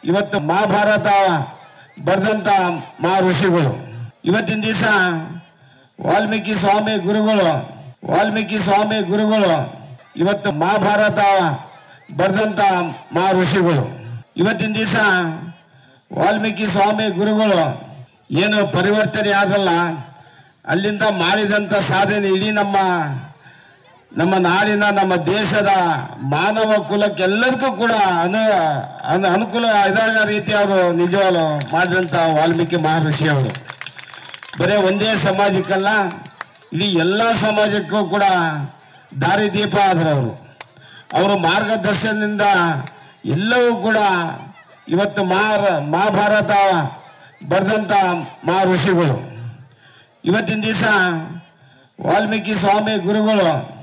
ಇವತ್ತು ಮಹಾಭಾರತ ಬರೆದಂಥ ಮಹಾ ಋಷಿಗಳು ಇವತ್ತಿನ ದಿವಸ ವಾಲ್ಮೀಕಿ ಸ್ವಾಮಿ ಗುರುಗಳು ವಾಲ್ಮೀಕಿ ಸ್ವಾಮಿ ಗುರುಗಳು ಇವತ್ತು ಮಹಾಭಾರತ ಬರೆದಂಥ ಮಹಾ ಋಷಿಗಳು ಇವತ್ತಿನ ದಿವಸ ವಾಲ್ಮೀಕಿ ಸ್ವಾಮಿ ಗುರುಗಳು ಏನು ಪರಿವರ್ತನೆ ಆದಲ್ಲ ಅಲ್ಲಿಂದ ಮಾಡಿದಂಥ ಸಾಧನೆ ಇಡೀ ನಮ್ಮ ನಮ್ಮ ನಾಡಿನ ನಮ್ಮ ದೇಶದ ಮಾನವ ಕುಲಕ್ಕೆಲ್ಲದಕ್ಕೂ ಕೂಡ ಅನು ಅನು ಅನುಕೂಲ ಇದಾದ ರೀತಿ ಅವರು ನಿಜವಾಗ್ಲು ಮಾಡಿದಂಥ ವಾಲ್ಮೀಕಿ ಮಹರ್ಷಿ ಅವರು ಬರೀ ಒಂದೇ ಸಮಾಜಕ್ಕಲ್ಲ ಇಡೀ ಎಲ್ಲ ಸಮಾಜಕ್ಕೂ ಕೂಡ ದಾರಿದೀಪ ಆದರು ಅವರು ಅವರ ಮಾರ್ಗದರ್ಶನದಿಂದ ಎಲ್ಲವೂ ಕೂಡ ಇವತ್ತು ಮಹಾರ ಮಹಾಭಾರತ ಬರೆದಂಥ ಮಹಾ ಋಷಿಗಳು ಇವತ್ತಿನ ದಿವಸ ವಾಲ್ಮೀಕಿ ಸ್ವಾಮಿ ಗುರುಗಳು